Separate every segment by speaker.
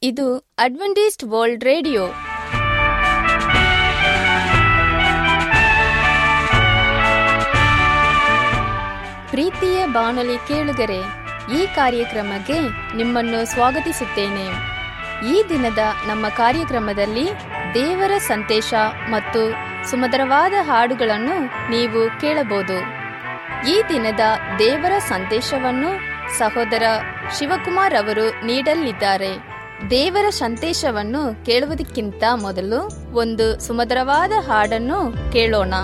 Speaker 1: ಇದು Adventist world radio ಪ್ರೀತಿಯ ಬಾನುಲಿ ಕೇಳುಗರೆ ಈ ಕಾರ್ಯಕ್ರಮಕ್ಕೆ ನಿಮ್ಮನ್ನು ಸ್ವಾಗತಿಸುತ್ತೇನೆ ಈ ದಿನದ ನಮ್ಮ ಕಾರ್ಯಕ್ರಮದಲ್ಲಿ ದೇವರ ಸಂದೇಶ ಮತ್ತು ಸುಮಧುರವಾದ ಹಾಡುಗಳನ್ನು ನೀವು ಕೇಳಬಹುದು ಈ ದಿನದ ದೇವರ ಸಂದೇಶವನ್ನು ಸಹೋದರ ಶಿವಕುಮಾರ್ ಅವರು ನೀಡಲಿದ್ದಾರೆ ದೇವರ ಸಂದೇಶವನ್ನು ಕೇಳುವುದಕ್ಕಿಂತ ಮೊದಲು ಒಂದು ಸುಮಧುರವಾದ ಹಾಡನ್ನು ಕೇಳೋಣ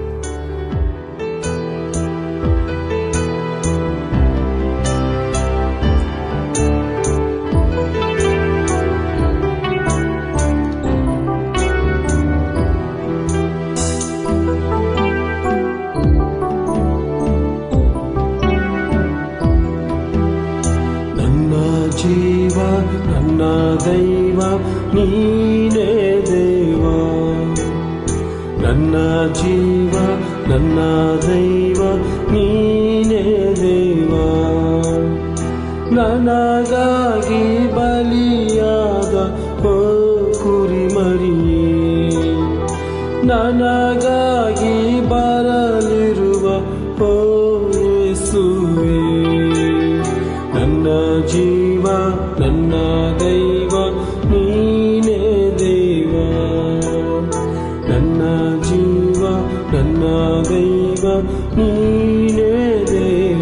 Speaker 2: ನನ್ನ ಜೀವ ನನ್ನ ದೈವ ನೀನೇ ದೇವ ನನ್ನ ಜೀವ ನನ್ನ ದೈವ ನೀನೇ ದೇವ ನನಗಾಗಿ ಬಲಿಯಾದ ಓ ಕುರಿಮರಿಯೇ ನನಗಾಗಿ ಬರಲಿರುವ ಓ ಯೇಸುವೇ ನನ್ನ ಜೀವ ನನ್ನ ದೈವ ನೀನೇ ದೇವ ನನ್ನ ಜೀವ ನನ್ನ ದೈವ ನೀನೇ ದೇವ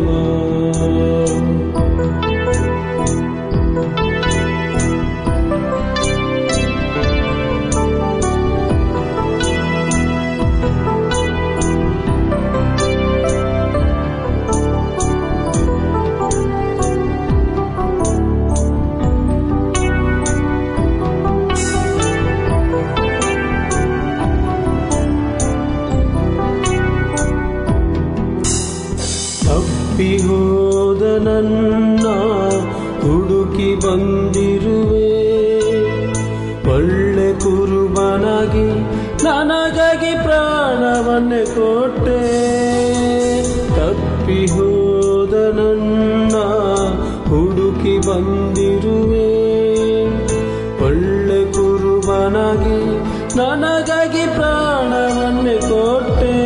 Speaker 2: ತಪ್ಪಿ ಹೋದ ನನ್ನ ಹುಡುಕಿ ಬಂದಿರುವೆ ಒಳ್ಳೆ ಕುರುಬನಾಗಿ ನನಗಾಗಿ ಪ್ರಾಣವನ್ನೇ ಕೊಟ್ಟೆ ತಪ್ಪಿ ಹೋದ ನನ್ನ ಹುಡುಕಿ ಬಂದಿರುವೆ ಒಳ್ಳೆ ಕುರುಬನಾಗಿ ನನಗಾಗಿ ಪ್ರಾಣವನ್ನೇ ಕೊಟ್ಟೆ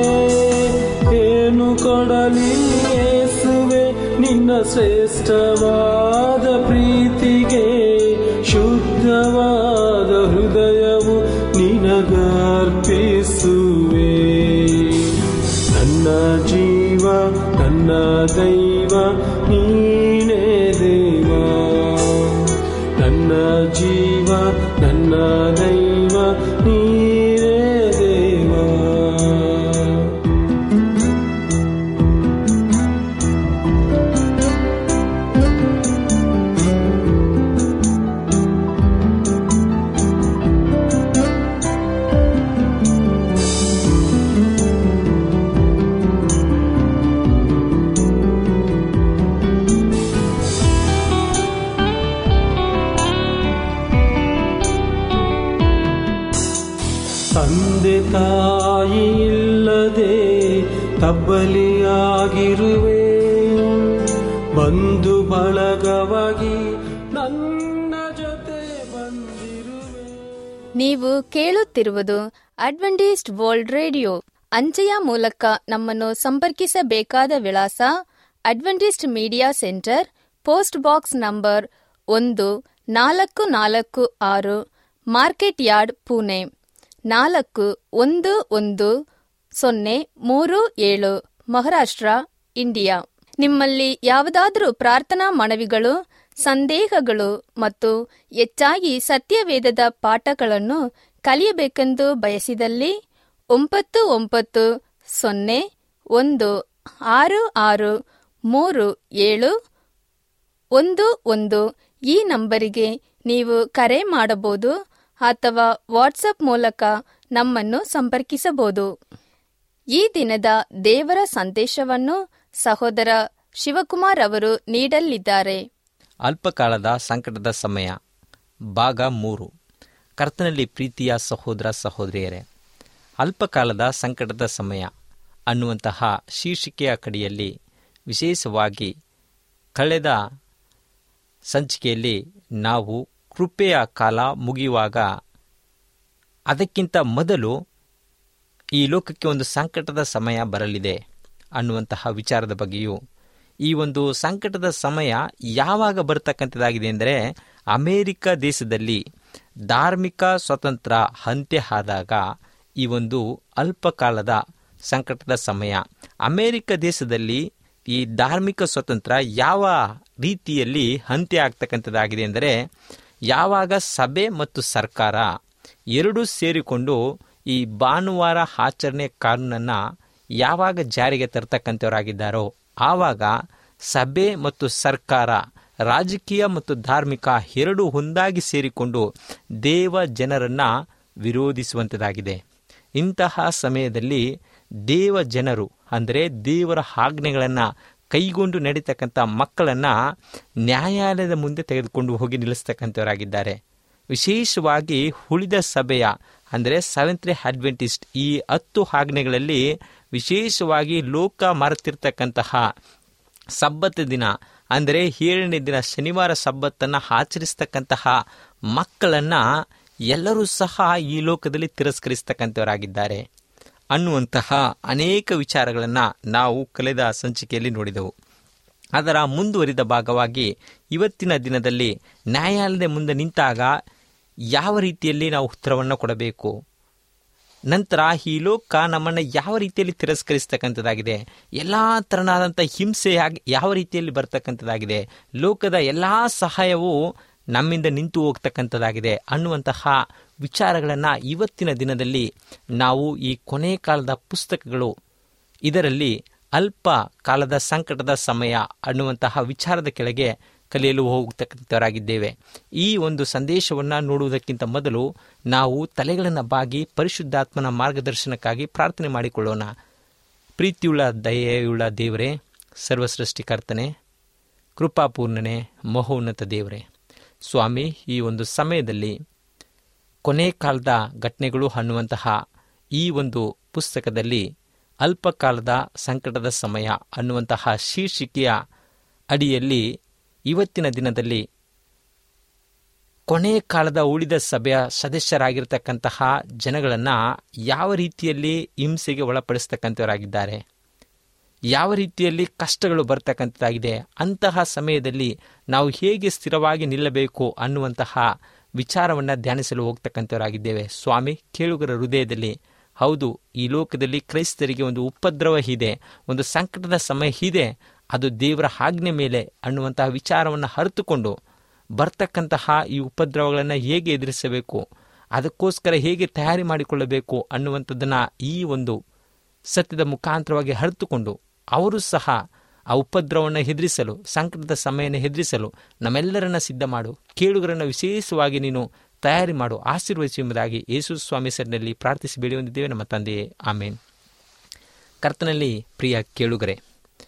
Speaker 2: ಏನು ಕೊಡಲಿ ಯೇಸುವೆ ನಿನ್ನ ಶ್ರೇಷ್ಠವಾದ ಪ್ರೀತಿಗೆ ಶುದ್ಧವಾದ ಹೃದಯವು ನಿನಗರ್ಪಿಸುವೆ ನನ್ನ ಜೀವ ನನ್ನ ದೈವ ನೀನೇ ದೇವ ನನ್ನ ಜೀವ ನನ್ನ ದೈವ ನೀನೇ ದೇವ ತಂದೆ ತಾಯಿ ಇಲ್ಲದೆ ತಬ್ಬಲಿಯಾಗಿರುವೆ ಬಂಧು ಬಳಗವಾಗಿ ನನ್ನ ಜೊತೆ ಬಂದಿರುವೆ
Speaker 1: ನೀವು ಕೇಳುತ್ತಿರುವುದು ಅಡ್ವೆಂಟಿಸ್ಟ್ ವರ್ಲ್ಡ್ ರೇಡಿಯೋ ಅಂಚೆಯ ಮೂಲಕ ನಮ್ಮನ್ನು ಸಂಪರ್ಕಿಸಬೇಕಾದ ವಿಳಾಸ Adventist media center post box number ಒಂದು ನಾಲ್ಕು ನಾಲ್ಕು ಆರು ಮಾರ್ಕೆಟ್ ಯಾರ್ಡ್ ಪುಣೆ ನಾಲ್ಕು ಒಂದು ಒಂದು ಸೊನ್ನೆ ಮೂರು ಏಳು ಮಹಾರಾಷ್ಟ್ರ ಇಂಡಿಯಾ ನಿಮ್ಮಲ್ಲಿ ಯಾವುದಾದರೂ ಪ್ರಾರ್ಥನಾ ಮನವಿಗಳು ಸಂದೇಹಗಳು ಮತ್ತು ಹೆಚ್ಚಾಗಿ ಸತ್ಯವೇದದ ಪಾಠಗಳನ್ನು ಕಲಿಯಬೇಕೆಂದು ಬಯಸಿದಲ್ಲಿ ಒಂಬತ್ತು ಒಂಬತ್ತು ಸೊನ್ನೆ ಒಂದು ಆರು ಆರು ಮೂರು ಏಳು ಒಂದು ಒಂದು ಈ ನಂಬರಿಗೆ ನೀವು ಕರೆ ಮಾಡಬಹುದು ಅಥವಾ ವಾಟ್ಸಪ್ ಮೂಲಕ ನಮ್ಮನ್ನು ಸಂಪರ್ಕಿಸಬಹುದು ಈ ದಿನದ ದೇವರ ಸಂದೇಶವನ್ನು ಸಹೋದರ ಶಿವಕುಮಾರ್ ಅವರು ನೀಡಲಿದ್ದಾರೆ
Speaker 3: ಅಲ್ಪಕಾಲದ ಸಂಕಟದ ಸಮಯ ಭಾಗ ಮೂರು ಕರ್ತನಲ್ಲಿ ಪ್ರೀತಿಯ ಸಹೋದರ ಸಹೋದರಿಯರೇ ಅಲ್ಪಕಾಲದ ಸಂಕಟದ ಸಮಯ ಅನ್ನುವಂತಹ ಶೀರ್ಷಿಕೆಯ ಕಡೆಯಲ್ಲಿ ವಿಶೇಷವಾಗಿ ಕಳೆದ ಸಂಚಿಕೆಯಲ್ಲಿ ನಾವು ಕೃಪೆಯ ಕಾಲ ಮುಗಿಯುವಾಗ ಅದಕ್ಕಿಂತ ಮೊದಲು ಈ ಲೋಕಕ್ಕೆ ಒಂದು ಸಂಕಟದ ಸಮಯ ಬರಲಿದೆ ಅನ್ನುವಂತಹ ವಿಚಾರದ ಬಗ್ಗೆಯೂ ಈ ಒಂದು ಸಂಕಟದ ಸಮಯ ಯಾವಾಗ ಬರ್ತಕ್ಕಂಥದ್ದಾಗಿದೆ ಅಂದರೆ ಅಮೇರಿಕ ದೇಶದಲ್ಲಿ ಧಾರ್ಮಿಕ ಸ್ವತಂತ್ರ ಅಂತ್ಯ ಆದಾಗ ಈ ಒಂದು ಅಲ್ಪಕಾಲದ ಸಂಕಟದ ಸಮಯ ಅಮೇರಿಕ ದೇಶದಲ್ಲಿ ಈ ಧಾರ್ಮಿಕ ಸ್ವತಂತ್ರ ಯಾವ ರೀತಿಯಲ್ಲಿ ಅಂತ್ಯ ಆಗ್ತಕ್ಕಂಥದ್ದಾಗಿದೆ ಎಂದರೆ ಯಾವಾಗ ಸಭೆ ಮತ್ತು ಸರ್ಕಾರ ಎರಡೂ ಸೇರಿಕೊಂಡು ಈ ಭಾನುವಾರ ಆಚರಣೆ ಕಾನೂನನ್ನು ಯಾವಾಗ ಜಾರಿಗೆ ತರ್ತಕ್ಕಂಥವರಾಗಿದ್ದಾರೋ ಆವಾಗ ಸಭೆ ಮತ್ತು ಸರ್ಕಾರ ರಾಜಕೀಯ ಮತ್ತು ಧಾರ್ಮಿಕ ಎರಡೂ ಒಂದಾಗಿ ಸೇರಿಕೊಂಡು ದೇವ ಜನರನ್ನು ವಿರೋಧಿಸುವಂಥದ್ದಾಗಿದೆ ಇಂತಹ ಸಮಯದಲ್ಲಿ ದೇವ ಜನರು ಅಂದರೆ ದೇವರ ಆಜ್ಞೆಗಳನ್ನು ಕೈಗೊಂಡು ನಡೀತಕ್ಕಂಥ ಮಕ್ಕಳನ್ನು ನ್ಯಾಯಾಲಯದ ಮುಂದೆ ತೆಗೆದುಕೊಂಡು ಹೋಗಿ ನಿಲ್ಲಿಸ್ತಕ್ಕಂಥವರಾಗಿದ್ದಾರೆ ವಿಶೇಷವಾಗಿ ಉಳಿದ ಸಭೆಯ ಅಂದರೆ ಸೆವೆಂತ್ ಅಡ್ವೆಂಟಿಸ್ಟ್ ಈ ಹತ್ತು ಆಜ್ಞೆಗಳಲ್ಲಿ ವಿಶೇಷವಾಗಿ ಲೋಕ ಮರೆತಿರ್ತಕ್ಕಂತಹ ಸಬ್ಬತ್ ದಿನ ಅಂದರೆ ಏಳನೇ ದಿನ ಶನಿವಾರ ಸಬ್ಬತ್ತನ್ನು ಆಚರಿಸ್ತಕ್ಕಂತಹ ಮಕ್ಕಳನ್ನು ಎಲ್ಲರೂ ಸಹ ಈ ಲೋಕದಲ್ಲಿ ತಿರಸ್ಕರಿಸ್ತಕ್ಕಂಥವರಾಗಿದ್ದಾರೆ ಅನ್ನುವಂತಹ ಅನೇಕ ವಿಚಾರಗಳನ್ನು ನಾವು ಕಳೆದ ಸಂಚಿಕೆಯಲ್ಲಿ ನೋಡಿದೆವು ಅದರ ಮುಂದುವರಿದ ಭಾಗವಾಗಿ ಇವತ್ತಿನ ದಿನದಲ್ಲಿ ನ್ಯಾಯಾಲಯದ ಮುಂದೆ ನಿಂತಾಗ ಯಾವ ರೀತಿಯಲ್ಲಿ ನಾವು ಉತ್ತರವನ್ನು ಕೊಡಬೇಕು ನಂತರ ಈ ಲೋಕ ನಮ್ಮನ್ನು ಯಾವ ರೀತಿಯಲ್ಲಿ ತಿರಸ್ಕರಿಸ್ತಕ್ಕಂಥದ್ದಾಗಿದೆ ಎಲ್ಲ ಥರನಾದಂಥ ಹಿಂಸೆ ಆಗಿ ಯಾವ ರೀತಿಯಲ್ಲಿ ಬರ್ತಕ್ಕಂಥದ್ದಾಗಿದೆ ಲೋಕದ ಎಲ್ಲ ಸಹಾಯವೂ ನಮ್ಮಿಂದ ನಿಂತು ಹೋಗ್ತಕ್ಕಂಥದ್ದಾಗಿದೆ ಅನ್ನುವಂತಹ ವಿಚಾರಗಳನ್ನು ಇವತ್ತಿನ ದಿನದಲ್ಲಿ ನಾವು ಈ ಕೊನೆ ಕಾಲದ ಪುಸ್ತಕಗಳು ಇದರಲ್ಲಿ ಅಲ್ಪ ಕಾಲದ ಸಂಕಟದ ಸಮಯ ಅನ್ನುವಂತಹ ವಿಚಾರದ ಕೆಳಗೆ ಕಲಿಯಲು ಹೋಗತಕ್ಕಂಥವರಾಗಿದ್ದೇವೆ ಈ ಒಂದು ಸಂದೇಶವನ್ನು ನೋಡುವುದಕ್ಕಿಂತ ಮೊದಲು ನಾವು ತಲೆಗಳನ್ನು ಬಾಗಿ ಪರಿಶುದ್ಧಾತ್ಮನ ಮಾರ್ಗದರ್ಶನಕ್ಕಾಗಿ ಪ್ರಾರ್ಥನೆ ಮಾಡಿಕೊಳ್ಳೋಣ ಪ್ರೀತಿಯುಳ್ಳ ದಯೆಯುಳ್ಳ ದೇವರೇ ಸರ್ವಸೃಷ್ಟಿಕರ್ತನೆ ಕೃಪಾಪೂರ್ಣನೆ ಮಹೋನ್ನತ ದೇವರೇ ಸ್ವಾಮಿ ಈ ಒಂದು ಸಮಯದಲ್ಲಿ ಕೊನೆ ಕಾಲದ ಘಟನೆಗಳು ಅನ್ನುವಂತಹ ಈ ಒಂದು ಪುಸ್ತಕದಲ್ಲಿ ಅಲ್ಪಕಾಲದ ಸಂಕಟದ ಸಮಯ ಅನ್ನುವಂತಹ ಶೀರ್ಷಿಕೆಯ ಅಡಿಯಲ್ಲಿ ಇವತ್ತಿನ ದಿನದಲ್ಲಿ ಕೊನೆ ಕಾಲದ ಉಳಿದ ಸಭೆಯ ಸದಸ್ಯರಾಗಿರ್ತಕ್ಕಂತಹ ಜನಗಳನ್ನು ಯಾವ ರೀತಿಯಲ್ಲಿ ಹಿಂಸೆಗೆ ಒಳಪಡಿಸ್ತಕ್ಕಂಥವರಾಗಿದ್ದಾರೆ ಯಾವ ರೀತಿಯಲ್ಲಿ ಕಷ್ಟಗಳು ಬರ್ತಕ್ಕಂಥದ್ದಾಗಿದೆ ಅಂತಹ ಸಮಯದಲ್ಲಿ ನಾವು ಹೇಗೆ ಸ್ಥಿರವಾಗಿ ನಿಲ್ಲಬೇಕು ಅನ್ನುವಂತಹ ವಿಚಾರವನ್ನು ಧ್ಯಾನಿಸಲು ಹೋಗ್ತಕ್ಕಂಥವರಾಗಿದ್ದೇವೆ ಸ್ವಾಮಿ ಕೇಳುಗರ ಹೃದಯದಲ್ಲಿ ಹೌದು ಈ ಲೋಕದಲ್ಲಿ ಕ್ರೈಸ್ತರಿಗೆ ಒಂದು ಉಪದ್ರವ ಇದೆ ಒಂದು ಸಂಕಟದ ಸಮಯ ಇದೆ ಅದು ದೇವರ ಆಜ್ಞೆ ಮೇಲೆ ಅನ್ನುವಂತಹ ವಿಚಾರವನ್ನು ಅರಿತುಕೊಂಡು ಬರ್ತಕ್ಕಂತಹ ಈ ಉಪದ್ರವಗಳನ್ನು ಹೇಗೆ ಎದುರಿಸಬೇಕು ಅದಕ್ಕೋಸ್ಕರ ಹೇಗೆ ತಯಾರಿ ಮಾಡಿಕೊಳ್ಳಬೇಕು ಅನ್ನುವಂಥದ್ದನ್ನು ಈ ಒಂದು ಸತ್ಯದ ಮುಖಾಂತರವಾಗಿ ಅರಿತುಕೊಂಡು ಅವರು ಸಹ ಆ ಉಪದ್ರವವನ್ನು ಹೆದರಿಸಲು ಸಂಕಟದ ಸಮಯನ ಹೆದರಿಸಲು ನಮ್ಮೆಲ್ಲರನ್ನ ಸಿದ್ಧ ಮಾಡು ಕೇಳುಗರನ್ನು ವಿಶೇಷವಾಗಿ ನೀನು ತಯಾರಿ ಮಾಡು ಆಶೀರ್ವದಿಸು ಎಂಬುದಾಗಿ ಯೇಸು ಸ್ವಾಮಿ ಸರ್ನಲ್ಲಿ ಪ್ರಾರ್ಥಿಸಿ ಬೇಡಿ ಹೊಂದಿದ್ದೇವೆ ನಮ್ಮ ತಂದೆಯೇ ಆಮೇನ್ ಕರ್ತನಲ್ಲಿ ಪ್ರಿಯ ಕೇಳುಗರೆ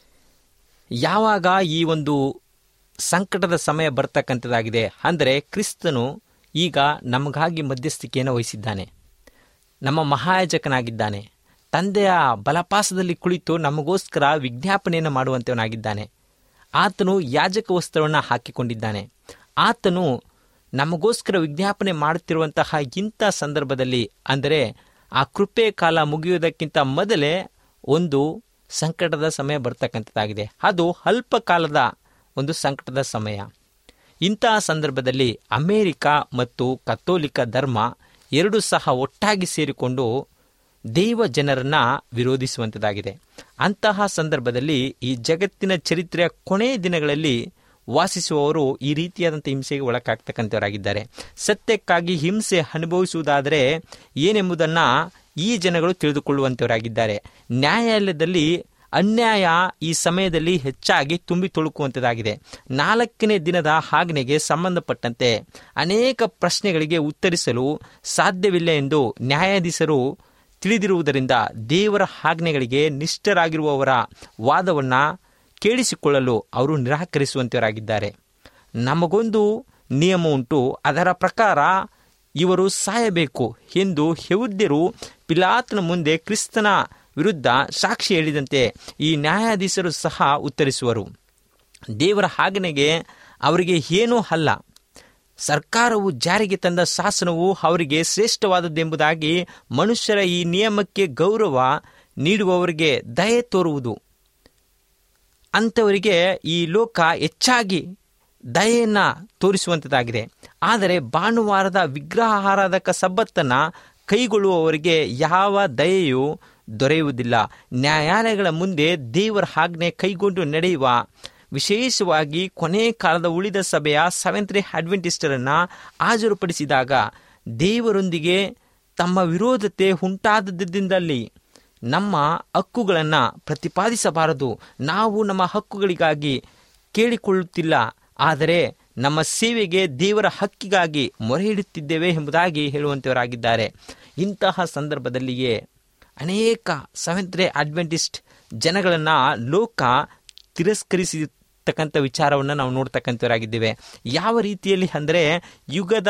Speaker 3: ಯಾವಾಗ ಈ ಒಂದು ಸಂಕಟದ ಸಮಯ ಬರ್ತಕ್ಕಂಥದ್ದಾಗಿದೆ ಅಂದರೆ ಕ್ರಿಸ್ತನು ಈಗ ನಮಗಾಗಿ ಮಧ್ಯಸ್ಥಿಕೆಯನ್ನು ವಹಿಸಿದ್ದಾನೆ ನಮ್ಮ ಮಹಾಯಾಜಕನಾಗಿದ್ದಾನೆ ತಂದೆಯ ಬಲಪಾಸದಲ್ಲಿ ಕುಳಿತು ನಮಗೋಸ್ಕರ ವಿಜ್ಞಾಪನೆಯನ್ನು ಮಾಡುವಂತವನಾಗಿದ್ದಾನೆ ಆತನು ಯಾಜಕ ವಸ್ತ್ರವನ್ನು ಹಾಕಿಕೊಂಡಿದ್ದಾನೆ ಆತನು ನಮಗೋಸ್ಕರ ವಿಜ್ಞಾಪನೆ ಮಾಡುತ್ತಿರುವಂತಹ ಇಂಥ ಸಂದರ್ಭದಲ್ಲಿ ಅಂದರೆ ಆ ಕೃಪೆ ಕಾಲ ಮುಗಿಯುವುದಕ್ಕಿಂತ ಮೊದಲೇ ಒಂದು ಸಂಕಟದ ಸಮಯ ಬರ್ತಕ್ಕಂಥದ್ದಾಗಿದೆ ಅದು ಅಲ್ಪ ಕಾಲದ ಒಂದು ಸಂಕಟದ ಸಮಯ ಇಂತಹ ಸಂದರ್ಭದಲ್ಲಿ ಅಮೇರಿಕ ಮತ್ತು ಕಥೋಲಿಕ ಧರ್ಮ ಎರಡೂ ಸಹ ಒಟ್ಟಾಗಿ ಸೇರಿಕೊಂಡು ದೈವ ಜನರನ್ನ ವಿರೋಧಿಸುವಂಥದ್ದಾಗಿದೆ ಅಂತಹ ಸಂದರ್ಭದಲ್ಲಿ ಈ ಜಗತ್ತಿನ ಚರಿತ್ರೆಯ ಕೊನೆಯ ದಿನಗಳಲ್ಲಿ ವಾಸಿಸುವವರು ಈ ರೀತಿಯಾದಂಥ ಹಿಂಸೆಗೆ ಒಳಗಾಗ್ತಕ್ಕಂಥವರಾಗಿದ್ದಾರೆ ಸತ್ಯಕ್ಕಾಗಿ ಹಿಂಸೆ ಅನುಭವಿಸುವುದಾದರೆ ಏನೆಂಬುದನ್ನು ಈ ಜನಗಳು ತಿಳಿದುಕೊಳ್ಳುವಂಥವರಾಗಿದ್ದಾರೆ ನ್ಯಾಯಾಲಯದಲ್ಲಿ ಅನ್ಯಾಯ ಈ ಸಮಯದಲ್ಲಿ ಹೆಚ್ಚಾಗಿ ತುಂಬಿ ತುಳುಕುವಂಥದ್ದಾಗಿದೆ ನಾಲ್ಕನೇ ದಿನದ ಆಜ್ಞೆಗೆ ಸಂಬಂಧಪಟ್ಟಂತೆ ಅನೇಕ ಪ್ರಶ್ನೆಗಳಿಗೆ ಉತ್ತರಿಸಲು ಸಾಧ್ಯವಿಲ್ಲ ಎಂದು ನ್ಯಾಯಾಧೀಶರು ತಿಳಿದಿರುವುದರಿಂದ ದೇವರ ಆಜ್ಞೆಗಳಿಗೆ ನಿಷ್ಠರಾಗಿರುವವರ ವಾದವನ್ನು ಕೇಳಿಸಿಕೊಳ್ಳಲು ಅವರು ನಿರಾಕರಿಸುವಂತವರಾಗಿದ್ದಾರೆ ನಮಗೊಂದು ನಿಯಮ ಉಂಟು ಅದರ ಪ್ರಕಾರ ಇವರು ಸಾಯಬೇಕು ಎಂದು ಯಹೂದ್ಯರು ಪಿಲಾತನ ಮುಂದೆ ಕ್ರಿಸ್ತನ ವಿರುದ್ಧ ಸಾಕ್ಷಿ ಹೇಳಿದಂತೆ ಈ ನ್ಯಾಯಾಧೀಶರು ಸಹ ಉತ್ತರಿಸುವರು ದೇವರ ಆಜ್ಞೆಗೆ ಅವರಿಗೆ ಏನೂ ಅಲ್ಲ ಸರ್ಕಾರವು ಜಾರಿಗೆ ತಂದ ಶಾಸನವು ಅವರಿಗೆ ಶ್ರೇಷ್ಠವಾದದ್ದೆಂಬುದಾಗಿ ಮನುಷ್ಯರ ಈ ನಿಯಮಕ್ಕೆ ಗೌರವ ನೀಡುವವರಿಗೆ ದಯೆ ತೋರುವುದು ಅಂಥವರಿಗೆ ಈ ಲೋಕ ಹೆಚ್ಚಾಗಿ ದಯೆಯನ್ನು ತೋರಿಸುವಂಥದ್ದಾಗಿದೆ ಆದರೆ ಭಾನುವಾರದ ವಿಗ್ರಹಾರಾಧಕ ಸಬ್ಬತ್ತನ್ನು ಕೈಗೊಳ್ಳುವವರಿಗೆ ಯಾವ ದಯೆಯೂ ದೊರೆಯುವುದಿಲ್ಲ ನ್ಯಾಯಾಲಯಗಳ ಮುಂದೆ ದೇವರ ಆಜ್ಞೆ ಕೈಗೊಂಡು ನಡೆಯುವ ವಿಶೇಷವಾಗಿ ಕೊನೆ ಕಾಲದ ಉಳಿದ ಸಭೆಯ ಸೆವೆಂತ್ ರೇ ಅಡ್ವೆಂಟಿಸ್ಟರನ್ನು ಹಾಜರುಪಡಿಸಿದಾಗ ದೇವರೊಂದಿಗೆ ತಮ್ಮ ವಿರೋಧತೆ ಉಂಟಾದದ್ದಿಂದಲ್ಲಿ ನಮ್ಮ ಹಕ್ಕುಗಳನ್ನು ಪ್ರತಿಪಾದಿಸಬಾರದು ನಾವು ನಮ್ಮ ಹಕ್ಕುಗಳಿಗಾಗಿ ಕೇಳಿಕೊಳ್ಳುತ್ತಿಲ್ಲ ಆದರೆ ನಮ್ಮ ಸೇವೆಗೆ ದೇವರ ಹಕ್ಕಿಗಾಗಿ ಮೊರೆ ಇಡುತ್ತಿದ್ದೇವೆ ಎಂಬುದಾಗಿ ಹೇಳುವಂಥವರಾಗಿದ್ದಾರೆ ಇಂತಹ ಸಂದರ್ಭದಲ್ಲಿಯೇ ಅನೇಕ ಸೆವೆಂತ್ ರೇ ಅಡ್ವೆಂಟಿಸ್ಟ್ ಜನಗಳನ್ನು ಲೋಕ ತಿರಸ್ಕರಿಸಿರ್ತಕ್ಕಂಥ ವಿಚಾರವನ್ನು ನಾವು ನೋಡ್ತಕ್ಕಂಥವರಾಗಿದ್ದೇವೆ ಯಾವ ರೀತಿಯಲ್ಲಿ ಅಂದರೆ ಯುಗದ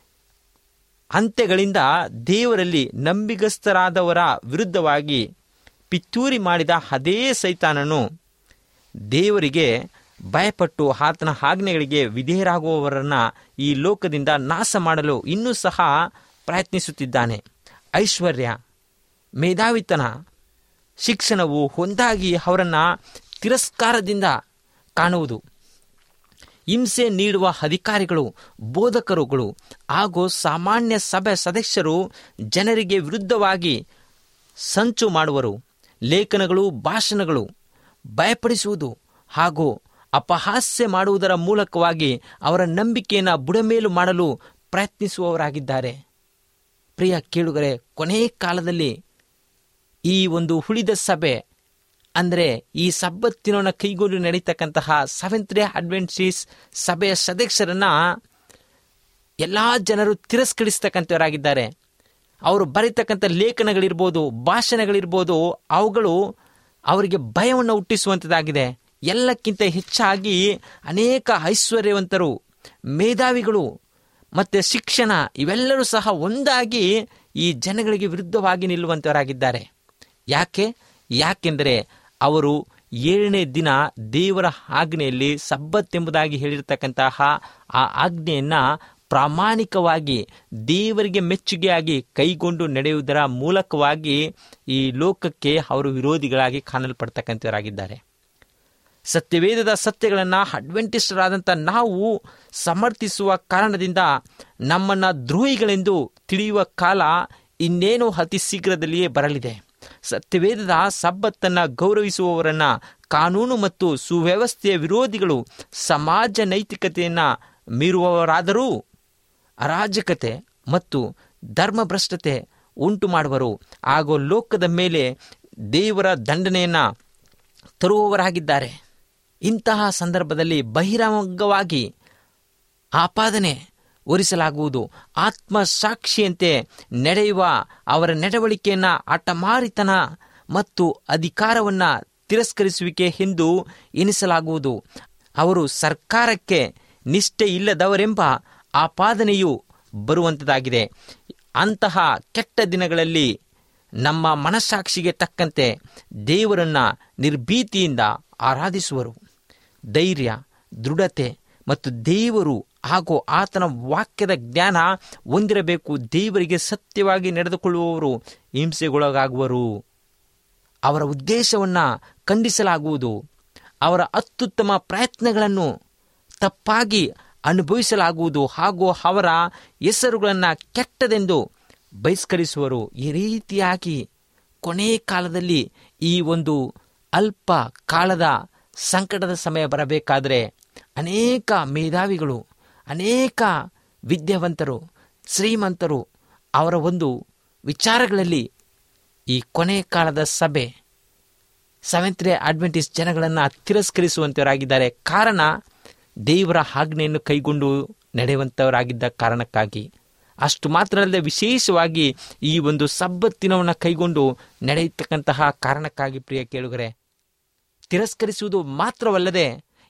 Speaker 3: ಅಂತ್ಯಗಳಿಂದ ದೇವರಲ್ಲಿ ನಂಬಿಗಸ್ತರಾದವರ ವಿರುದ್ಧವಾಗಿ ಪಿತ್ತೂರಿ ಮಾಡಿದ ಅದೇ ಸೈತಾನನು ದೇವರಿಗೆ ಭಯಪಟ್ಟು ಆತನ ಆಜ್ಞೆಗಳಿಗೆ ವಿಧೇಯರಾಗುವವರನ್ನು ಈ ಲೋಕದಿಂದ ನಾಶ ಮಾಡಲು ಇನ್ನೂ ಸಹ ಪ್ರಯತ್ನಿಸುತ್ತಿದ್ದಾನೆ ಐಶ್ವರ್ಯ ಮೇಧಾವಿತನ ಶಿಕ್ಷಣವು ಒಂದಾಗಿ ಅವರನ್ನು ತಿರಸ್ಕಾರದಿಂದ ಕಾಣುವುದು ಹಿಂಸೆ ನೀಡುವ ಅಧಿಕಾರಿಗಳು ಬೋಧಕರುಗಳು ಹಾಗೂ ಸಾಮಾನ್ಯ ಸಭೆ ಸದಸ್ಯರು ಜನರಿಗೆ ವಿರುದ್ಧವಾಗಿ ಸಂಚು ಮಾಡುವರು ಲೇಖನಗಳು ಭಾಷಣಗಳು ಭಯಪಡಿಸುವುದು ಹಾಗೂ ಅಪಹಾಸ್ಯ ಮಾಡುವುದರ ಮೂಲಕವಾಗಿ ಅವರ ನಂಬಿಕೆಯನ್ನು ಬುಡಮೇಲು ಮಾಡಲು ಪ್ರಯತ್ನಿಸುವವರಾಗಿದ್ದಾರೆ ಪ್ರಿಯ ಕೇಳುಗರೆ ಕೊನೆ ಕಾಲದಲ್ಲಿ ಈ ಒಂದು ಉಳಿದ ಸಭೆ ಅಂದರೆ ಈ ಸಬ್ಬತ್ತಿನವನ್ನ ಕೈಗೊಂಡು ನಡೀತಕ್ಕಂತಹ ಸೆವೆಂತ್ ಡೇ ಅಡ್ವೆಂಟಿಸ್ ಸಭೆಯ ಸದಸ್ಯರನ್ನ ಎಲ್ಲ ಜನರು ತಿರಸ್ಕರಿಸ್ತಕ್ಕಂಥವರಾಗಿದ್ದಾರೆ ಅವರು ಬರೀತಕ್ಕಂಥ ಲೇಖನಗಳಿರ್ಬೋದು ಭಾಷಣಗಳಿರ್ಬೋದು ಅವುಗಳು ಅವರಿಗೆ ಭಯವನ್ನು ಹುಟ್ಟಿಸುವಂಥದ್ದಾಗಿದೆ ಎಲ್ಲಕ್ಕಿಂತ ಹೆಚ್ಚಾಗಿ ಅನೇಕ ಐಶ್ವರ್ಯವಂತರು ಮೇಧಾವಿಗಳು ಮತ್ತು ಶಿಕ್ಷಣ ಇವೆಲ್ಲರೂ ಸಹ ಒಂದಾಗಿ ಈ ಜನಗಳಿಗೆ ವಿರುದ್ಧವಾಗಿ ನಿಲ್ಲುವಂಥವರಾಗಿದ್ದಾರೆ ಯಾಕೆ ಯಾಕೆಂದರೆ ಅವರು ಏಳನೇ ದಿನ ದೇವರ ಆಜ್ಞೆಯಲ್ಲಿ ಸಬ್ಬತ್ತೆಂಬುದಾಗಿ ಹೇಳಿರ್ತಕ್ಕಂತಹ ಆ ಆಜ್ಞೆಯನ್ನು ಪ್ರಾಮಾಣಿಕವಾಗಿ ದೇವರಿಗೆ ಮೆಚ್ಚುಗೆಯಾಗಿ ಕೈಗೊಂಡು ನಡೆಯುವುದರ ಮೂಲಕವಾಗಿ ಈ ಲೋಕಕ್ಕೆ ಅವರು ವಿರೋಧಿಗಳಾಗಿ ಕಾಣಲ್ಪಡ್ತಕ್ಕಂಥವರಾಗಿದ್ದಾರೆ ಸತ್ಯವೇದದ ಸತ್ಯಗಳನ್ನು ಅಡ್ವೆಂಟಿಸ್ಟರಾದಂಥ ನಾವು ಸಮರ್ಥಿಸುವ ಕಾರಣದಿಂದ ನಮ್ಮನ್ನು ದ್ರೋಹಿಗಳೆಂದು ತಿಳಿಯುವ ಕಾಲ ಇನ್ನೇನು ಅತಿ ಶೀಘ್ರದಲ್ಲಿಯೇ ಬರಲಿದೆ ಸತ್ಯವೇದದ ಸಬ್ಬತ್ತನ್ನು ಗೌರವಿಸುವವರನ್ನ ಕಾನೂನು ಮತ್ತು ಸುವ್ಯವಸ್ಥೆಯ ವಿರೋಧಿಗಳು ಸಮಾಜ ನೈತಿಕತೆಯನ್ನು ಮೀರುವವರಾದರೂ ಅರಾಜಕತೆ ಮತ್ತು ಧರ್ಮಭ್ರಷ್ಟತೆ ಉಂಟು ಮಾಡುವರು ಹಾಗೂ ಲೋಕದ ಮೇಲೆ ದೇವರ ದಂಡನೆಯನ್ನು ತರುವವರಾಗಿದ್ದಾರೆ ಇಂತಹ ಸಂದರ್ಭದಲ್ಲಿ ಬಹಿರಂಗವಾಗಿ ಆಪಾದನೆ ಹೊರಿಸಲಾಗುವುದು ಆತ್ಮಸಾಕ್ಷಿಯಂತೆ ನಡೆಯುವ ಅವರ ನಡವಳಿಕೆಯನ್ನು ಹಠಮಾರಿತನ ಮತ್ತು ಅಧಿಕಾರವನ್ನು ತಿರಸ್ಕರಿಸುವಿಕೆ ಎಂದು ಎನಿಸಲಾಗುವುದು ಅವರು ಸರ್ಕಾರಕ್ಕೆ ನಿಷ್ಠೆ ಇಲ್ಲದವರೆಂಬ ಆಪಾದನೆಯು ಬರುವಂಥದ್ದಾಗಿದೆ ಅಂತಹ ಕೆಟ್ಟ ದಿನಗಳಲ್ಲಿ ನಮ್ಮ ಮನಸ್ಸಾಕ್ಷಿಗೆ ತಕ್ಕಂತೆ ದೇವರನ್ನು ನಿರ್ಭೀತಿಯಿಂದ ಆರಾಧಿಸುವರು ಧೈರ್ಯ ದೃಢತೆ ಮತ್ತು ದೇವರು ಹಾಗೂ ಆತನ ವಾಕ್ಯದ ಜ್ಞಾನ ಹೊಂದಿರಬೇಕು ದೇವರಿಗೆ ಸತ್ಯವಾಗಿ ನಡೆದುಕೊಳ್ಳುವವರು ಹಿಂಸೆಗೊಳಗಾಗುವರು ಅವರ ಉದ್ದೇಶವನ್ನು ಖಂಡಿಸಲಾಗುವುದು ಅವರ ಅತ್ಯುತ್ತಮ ಪ್ರಯತ್ನಗಳನ್ನು ತಪ್ಪಾಗಿ ಅನುಭವಿಸಲಾಗುವುದು ಹಾಗೂ ಅವರ ಹೆಸರುಗಳನ್ನು ಕೆಟ್ಟದೆಂದು ಬಹಿಷ್ಕರಿಸುವರು ಈ ರೀತಿಯಾಗಿ ಕೊನೆ ಕಾಲದಲ್ಲಿ ಈ ಒಂದು ಅಲ್ಪ ಕಾಲದ ಸಂಕಟದ ಸಮಯ ಬರಬೇಕಾದರೆ ಅನೇಕ ಮೇಧಾವಿಗಳು ಅನೇಕ ವಿದ್ಯಾವಂತರು ಶ್ರೀಮಂತರು ಅವರ ಒಂದು ವಿಚಾರಗಳಲ್ಲಿ ಈ ಕೊನೆ ಕಾಲದ ಸಭೆ ಸೆವೆಂತ್ ಡೇ ಅಡ್ವೆಂಟಿಸ್ ಜನಗಳನ್ನು ತಿರಸ್ಕರಿಸುವಂತವರಾಗಿದ್ದಾರೆ ಕಾರಣ ದೇವರ ಆಜ್ಞೆಯನ್ನು ಕೈಗೊಂಡು ನಡೆಯುವಂಥವರಾಗಿದ್ದ ಕಾರಣಕ್ಕಾಗಿ ಅಷ್ಟು ಮಾತ್ರ ಅಲ್ಲದೆ ವಿಶೇಷವಾಗಿ ಈ ಒಂದು ಸಬ್ಬತ್ತಿನವನ್ನು ಕೈಗೊಂಡು ನಡೆಯತಕ್ಕಂತಹ ಕಾರಣಕ್ಕಾಗಿ ಪ್ರಿಯ ಕೇಳುಗರೆ ತಿರಸ್ಕರಿಸುವುದು ಮಾತ್ರವಲ್ಲದೆ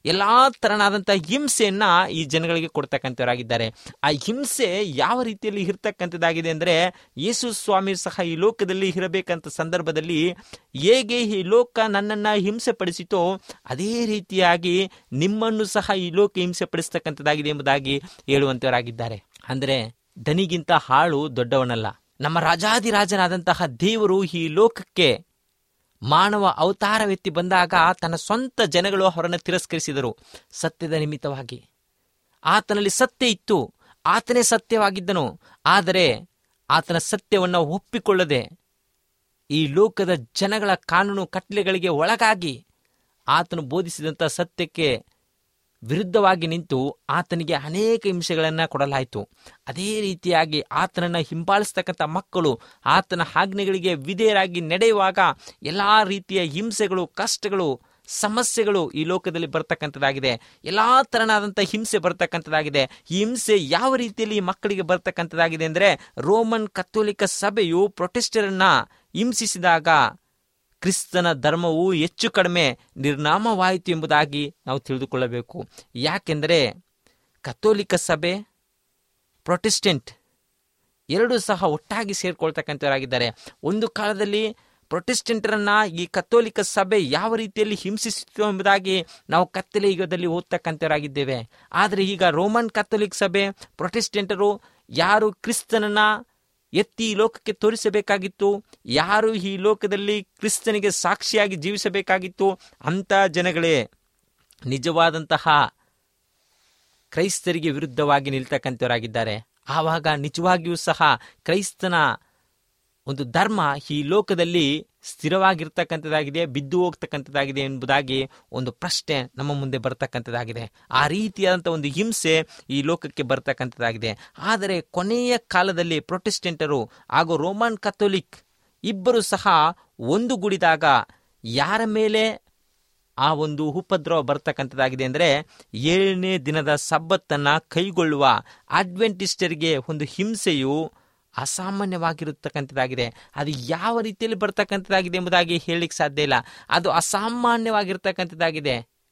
Speaker 3: ಎಲ್ಲಾ ತರನಾದಂಥ ಹಿಂಸೆಯನ್ನ ಈ ಜನಗಳಿಗೆ ಕೊಡ್ತಕ್ಕಂಥವರಾಗಿದ್ದಾರೆ ಆ ಹಿಂಸೆ ಯಾವ ರೀತಿಯಲ್ಲಿ ಇರ್ತಕ್ಕಂಥದ್ದಾಗಿದೆ ಅಂದ್ರೆ ಯೇಸು ಸ್ವಾಮಿ ಸಹ ಈ ಲೋಕದಲ್ಲಿ ಇರಬೇಕಂತ ಸಂದರ್ಭದಲ್ಲಿ ಹೇಗೆ ಈ ಲೋಕ ನನ್ನನ್ನ ಹಿಂಸೆ ಪಡಿಸಿತೋ ಅದೇ ರೀತಿಯಾಗಿ ನಿಮ್ಮನ್ನು ಸಹ ಈ ಲೋಕ ಹಿಂಸೆ ಪಡಿಸ್ತಕ್ಕಂಥದ್ದಾಗಿದೆ ಎಂಬುದಾಗಿ ಹೇಳುವಂತವರಾಗಿದ್ದಾರೆ ಅಂದ್ರೆ ದನಿಗಿಂತ ಹಾಳು ದೊಡ್ಡವನಲ್ಲ ನಮ್ಮ ರಾಜಾದಿರಾಜನಾದಂತಹ ದೇವರು ಈ ಲೋಕಕ್ಕೆ ಮಾನವ ಅವತಾರವೆತ್ತಿ ಬಂದಾಗ ತನ್ನ ಸ್ವಂತ ಜನಗಳು ಅವರನ್ನು ತಿರಸ್ಕರಿಸಿದರು ಸತ್ಯದ ನಿಮಿತ್ತವಾಗಿ ಆತನಲ್ಲಿ ಸತ್ಯ ಇತ್ತು ಆತನೇ ಸತ್ಯವಾಗಿದ್ದನು ಆದರೆ ಆತನ ಸತ್ಯವನ್ನು ಒಪ್ಪಿಕೊಳ್ಳದೆ ಈ ಲೋಕದ ಜನಗಳ ಕಾನೂನು ಕಟ್ಟಲೆಗಳಿಗೆ ಒಳಗಾಗಿ ಆತನು ಬೋಧಿಸಿದಂಥ ಸತ್ಯಕ್ಕೆ ವಿರುದ್ಧವಾಗಿ ನಿಂತು ಆತನಿಗೆ ಅನೇಕ ಹಿಂಸೆಗಳನ್ನು ಕೊಡಲಾಯಿತು ಅದೇ ರೀತಿಯಾಗಿ ಆತನನ್ನು ಹಿಂಬಾಲಿಸ್ತಕ್ಕಂಥ ಮಕ್ಕಳು ಆತನ ಆಜ್ಞೆಗಳಿಗೆ ವಿಧೇಯರಾಗಿ ನಡೆಯುವಾಗ ಎಲ್ಲ ರೀತಿಯ ಹಿಂಸೆಗಳು ಕಷ್ಟಗಳು ಸಮಸ್ಯೆಗಳು ಈ ಲೋಕದಲ್ಲಿ ಬರ್ತಕ್ಕಂಥದ್ದಾಗಿದೆ ಎಲ್ಲ ತರನಾದಂಥ ಹಿಂಸೆ ಬರ್ತಕ್ಕಂಥದ್ದಾಗಿದೆ ಈ ಹಿಂಸೆ ಯಾವ ರೀತಿಯಲ್ಲಿ ಈ ಮಕ್ಕಳಿಗೆ ಬರ್ತಕ್ಕಂಥದ್ದಾಗಿದೆ ಅಂದರೆ ರೋಮನ್ ಕಥೋಲಿಕ ಸಭೆಯು ಪ್ರೊಟೆಸ್ಟರನ್ನ ಹಿಂಸಿಸಿದಾಗ ಕ್ರಿಸ್ತನ ಧರ್ಮವು ಹೆಚ್ಚು ಕಡಿಮೆ ನಿರ್ನಾಮವಾಯಿತು ಎಂಬುದಾಗಿ ನಾವು ತಿಳಿದುಕೊಳ್ಳಬೇಕು ಯಾಕೆಂದರೆ ಕಥೋಲಿಕ ಸಭೆ ಪ್ರೊಟೆಸ್ಟೆಂಟ್ ಎರಡೂ ಸಹ ಒಟ್ಟಾಗಿ ಸೇರ್ಕೊಳ್ತಕ್ಕಂಥವರಾಗಿದ್ದಾರೆ ಒಂದು ಕಾಲದಲ್ಲಿ ಪ್ರೊಟೆಸ್ಟೆಂಟರನ್ನ ಈ ಕಥೋಲಿಕ ಸಭೆ ಯಾವ ರೀತಿಯಲ್ಲಿ ಹಿಂಸಿಸಿತು ಎಂಬುದಾಗಿ ನಾವು ಕತ್ತಲೆ ಯುಗದಲ್ಲಿ ಓದ್ತಕ್ಕಂಥವರಾಗಿದ್ದೇವೆ ಆದರೆ ಈಗ ರೋಮನ್ ಕಥೋಲಿಕ್ ಸಭೆ ಪ್ರೊಟೆಸ್ಟೆಂಟರು ಯಾರು ಕ್ರಿಸ್ತನನ್ನ ಎತ್ತಿ ಈ ಲೋಕಕ್ಕೆ ತೋರಿಸಬೇಕಾಗಿತ್ತು ಯಾರು ಈ ಲೋಕದಲ್ಲಿ ಕ್ರಿಸ್ತನಿಗೆ ಸಾಕ್ಷಿಯಾಗಿ ಜೀವಿಸಬೇಕಾಗಿತ್ತು ಅಂಥ ಜನಗಳೇ ನಿಜವಾದಂತಹ ಕ್ರೈಸ್ತರಿಗೆ ವಿರುದ್ಧವಾಗಿ ನಿಲ್ತಕ್ಕಂಥವರಾಗಿದ್ದಾರೆ ಆವಾಗ ನಿಜವಾಗಿಯೂ ಸಹ ಕ್ರೈಸ್ತನ ಒಂದು ಧರ್ಮ ಈ ಲೋಕದಲ್ಲಿ ಸ್ಥಿರವಾಗಿರ್ತಕ್ಕಂಥದ್ದಾಗಿದೆ ಬಿದ್ದು ಹೋಗ್ತಕ್ಕಂಥದ್ದಾಗಿದೆ ಎಂಬುದಾಗಿ ಒಂದು ಪ್ರಶ್ನೆ ನಮ್ಮ ಮುಂದೆ ಬರ್ತಕ್ಕಂಥದ್ದಾಗಿದೆ ಆ ರೀತಿಯಾದಂಥ ಒಂದು ಹಿಂಸೆ ಈ ಲೋಕಕ್ಕೆ ಬರ್ತಕ್ಕಂಥದ್ದಾಗಿದೆ ಆದರೆ ಕೊನೆಯ ಕಾಲದಲ್ಲಿ ಪ್ರೊಟೆಸ್ಟೆಂಟರು ಹಾಗೂ ರೋಮನ್ ಕಥೋಲಿಕ್ ಇಬ್ಬರು ಸಹ ಒಂದುಗೂಡಿದಾಗ ಯಾರ ಮೇಲೆ ಆ ಒಂದು ಉಪದ್ರವ ಬರ್ತಕ್ಕಂಥದ್ದಾಗಿದೆ ಅಂದರೆ ಏಳನೇ ದಿನದ ಸಬ್ಬತ್ತನ್ನು ಕೈಗೊಳ್ಳುವ ಅಡ್ವೆಂಟಿಸ್ಟರಿಗೆ ಒಂದು ಹಿಂಸೆಯು ಅಸಾಮಾನ್ಯವಾಗಿರತಕ್ಕಂಥದ್ದಾಗಿದೆ ಅದು ಯಾವ ರೀತಿಯಲ್ಲಿ ಬರ್ತಕ್ಕಂಥದ್ದಾಗಿದೆ ಎಂಬುದಾಗಿ ಹೇಳಲಿಕ್ಕೆ ಸಾಧ್ಯ ಇಲ್ಲ ಅದು ಅಸಾಮಾನ್ಯವಾಗಿರ್ತಕ್ಕಂಥದ್ದಾಗಿದೆ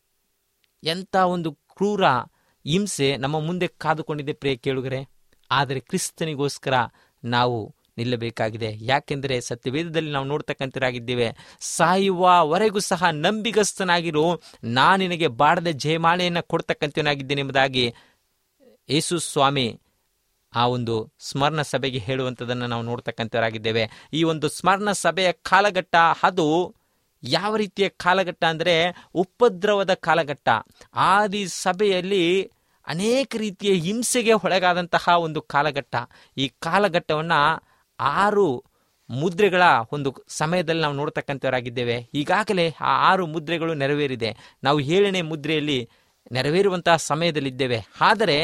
Speaker 3: ಎಂಥ ಒಂದು ಕ್ರೂರ ಹಿಂಸೆ ನಮ್ಮ ಮುಂದೆ ಕಾದುಕೊಂಡಿದೆ ಪ್ರಿಯ ಕೇಳುಗರೆ ಆದರೆ ಕ್ರಿಸ್ತನಿಗೋಸ್ಕರ ನಾವು ನಿಲ್ಲಬೇಕಾಗಿದೆ ಯಾಕೆಂದರೆ ಸತ್ಯವೇದದಲ್ಲಿ ನಾವು ನೋಡ್ತಕ್ಕಂಥರಾಗಿದ್ದೇವೆ ಸಾಯುವವರೆಗೂ ಸಹ ನಂಬಿಗಸ್ತನಾಗಿರು ನಾನು ನಿನಗೆ ಬಾಡದ ಜಯಮಾಲೆಯನ್ನು ಕೊಡ್ತಕ್ಕಂಥವನಾಗಿದ್ದೇನೆ ಎಂಬುದಾಗಿ ಯೇಸು ಸ್ವಾಮಿ ಆ ಒಂದು ಸ್ಮರಣ ಸಭೆಗೆ ಹೇಳುವಂಥದ್ದನ್ನು ನಾವು ನೋಡ್ತಕ್ಕಂಥವರಾಗಿದ್ದೇವೆ ಈ ಒಂದು ಸ್ಮರಣ ಸಭೆಯ ಕಾಲಘಟ್ಟ ಅದು ಯಾವ ರೀತಿಯ ಕಾಲಘಟ್ಟ ಅಂದರೆ ಉಪದ್ರವದ ಕಾಲಘಟ್ಟ ಆದಿ ಸಭೆಯಲ್ಲಿ ಅನೇಕ ರೀತಿಯ ಹಿಂಸೆಗೆ ಒಳಗಾದಂತಹ ಒಂದು ಕಾಲಘಟ್ಟ ಈ ಕಾಲಘಟ್ಟವನ್ನು ಆರು ಮುದ್ರೆಗಳ ಒಂದು ಸಮಯದಲ್ಲಿ ನಾವು ನೋಡ್ತಕ್ಕಂಥವರಾಗಿದ್ದೇವೆ ಈಗಾಗಲೇ ಆ ಆರು ಮುದ್ರೆಗಳು ನೆರವೇರಿದೆ ನಾವು ಏಳನೇ ಮುದ್ರೆಯಲ್ಲಿ ನೆರವೇರುವಂತಹ ಸಮಯದಲ್ಲಿದ್ದೇವೆ ಆದರೆ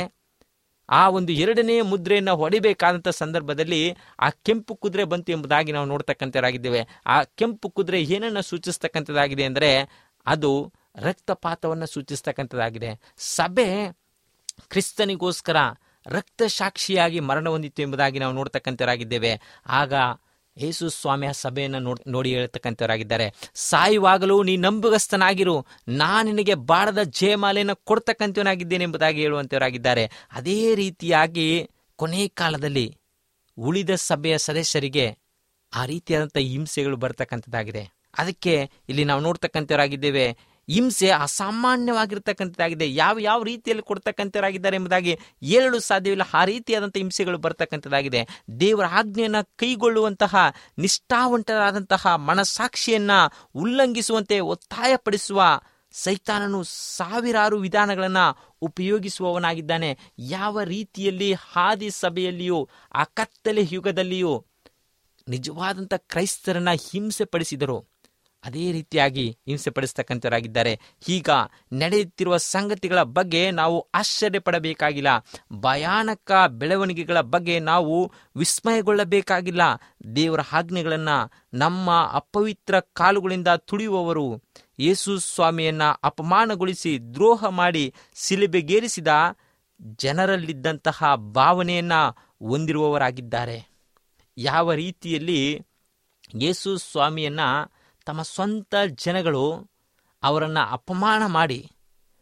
Speaker 3: ಆ ಒಂದು ಎರಡನೇ ಮುದ್ರೆಯನ್ನು ಹೊಡಿಬೇಕಾದಂಥ ಸಂದರ್ಭದಲ್ಲಿ ಆ ಕೆಂಪು ಕುದುರೆ ಬಂತು ಎಂಬುದಾಗಿ ನಾವು ನೋಡ್ತಕ್ಕಂಥವರಾಗಿದ್ದೇವೆ ಆ ಕೆಂಪು ಕುದುರೆ ಏನನ್ನು ಸೂಚಿಸ್ತಕ್ಕಂಥದ್ದಾಗಿದೆ ಅಂದರೆ ಅದು ರಕ್ತಪಾತವನ್ನು ಸೂಚಿಸ್ತಕ್ಕಂಥದ್ದಾಗಿದೆ ಸಭೆ ಕ್ರಿಸ್ತನಿಗೋಸ್ಕರ ರಕ್ತ ಸಾಕ್ಷಿಯಾಗಿ ಮರಣ ಹೊಂದಿತ್ತು ಎಂಬುದಾಗಿ ನಾವು ನೋಡ್ತಕ್ಕಂಥವರಾಗಿದ್ದೇವೆ ಆಗ ಯೇಸು ಸ್ವಾಮಿಯ ಸಭೆಯನ್ನು ನೋಡ್ ನೋಡಿ ಹೇಳ್ತಕ್ಕಂಥವರಾಗಿದ್ದಾರೆ ಸಾಯುವಾಗಲೂ ನೀ ನಂಬಿಗಸ್ತನಾಗಿರು ನಾನು ನಿನಗೆ ಬಾಡದ ಜಯಮಾಲೆಯನ್ನು ಕೊಡ್ತಕ್ಕಂಥವನಾಗಿದ್ದೇನೆ ಎಂಬುದಾಗಿ ಹೇಳುವಂಥವರಾಗಿದ್ದಾರೆ ಅದೇ ರೀತಿಯಾಗಿ ಕೊನೆ ಕಾಲದಲ್ಲಿ ಉಳಿದ ಸಭೆಯ ಸದಸ್ಯರಿಗೆ ಆ ರೀತಿಯಾದಂಥ ಹಿಂಸೆಗಳು ಬರ್ತಕ್ಕಂಥದ್ದಾಗಿದೆ ಅದಕ್ಕೆ ಇಲ್ಲಿ ನಾವು ನೋಡ್ತಕ್ಕಂಥವರಾಗಿದ್ದೇವೆ ಹಿಂಸೆ ಅಸಾಮಾನ್ಯವಾಗಿರ್ತಕ್ಕಂಥದ್ದಾಗಿದೆ ಯಾವ ಯಾವ ರೀತಿಯಲ್ಲಿ ಕೊಡ್ತಕ್ಕಂಥವರಾಗಿದ್ದಾರೆ ಎಂಬುದಾಗಿ ಹೇಳಲು ಸಾಧ್ಯವಿಲ್ಲ ಆ ರೀತಿಯಾದಂಥ ಹಿಂಸೆಗಳು ಬರ್ತಕ್ಕಂಥದ್ದಾಗಿದೆ ದೇವರ ಆಜ್ಞೆಯನ್ನು ಕೈಗೊಳ್ಳುವಂತಹ ನಿಷ್ಠಾವಂತರಾದಂತಹ ಮನಸಾಕ್ಷಿಯನ್ನ ಉಲ್ಲಂಘಿಸುವಂತೆ ಒತ್ತಾಯಪಡಿಸುವ ಸೈತಾನನು ಸಾವಿರಾರು ವಿಧಾನಗಳನ್ನು ಉಪಯೋಗಿಸುವವನಾಗಿದ್ದಾನೆ ಯಾವ ರೀತಿಯಲ್ಲಿ ಹಾದಿ ಸಭೆಯಲ್ಲಿಯೂ ಆ ಕತ್ತಲೆ ಯುಗದಲ್ಲಿಯೂ ನಿಜವಾದಂಥ ಕ್ರೈಸ್ತರನ್ನ ಹಿಂಸೆ ಪಡಿಸಿದರು ಅದೇ ರೀತಿಯಾಗಿ ಹಿಂಸೆ ಪಡಿಸ್ತಕ್ಕಂಥವರಾಗಿದ್ದಾರೆ ಈಗ ನಡೆಯುತ್ತಿರುವ ಸಂಗತಿಗಳ ಬಗ್ಗೆ ನಾವು ಆಶ್ಚರ್ಯ ಪಡಬೇಕಾಗಿಲ್ಲ ಭಯಾನಕ ಬೆಳವಣಿಗೆಗಳ ಬಗ್ಗೆ ನಾವು ವಿಸ್ಮಯಗೊಳ್ಳಬೇಕಾಗಿಲ್ಲ ದೇವರ ಆಜ್ಞೆಗಳನ್ನು ನಮ್ಮ ಅಪವಿತ್ರ ಕಾಲುಗಳಿಂದ ತುಳಿಯುವವರು ಯೇಸು ಸ್ವಾಮಿಯನ್ನ ಅಪಮಾನಗೊಳಿಸಿ ದ್ರೋಹ ಮಾಡಿ ಸಿಲುಬೆಗೇರಿಸಿದ ಜನರಲ್ಲಿದ್ದಂತಹ ಭಾವನೆಯನ್ನ ಹೊಂದಿರುವವರಾಗಿದ್ದಾರೆ ಯಾವ ರೀತಿಯಲ್ಲಿ ಯೇಸು ಸ್ವಾಮಿಯನ್ನ ತಮ್ಮ ಸ್ವಂತ ಜನಗಳು ಅವರನ್ನು ಅಪಮಾನ ಮಾಡಿ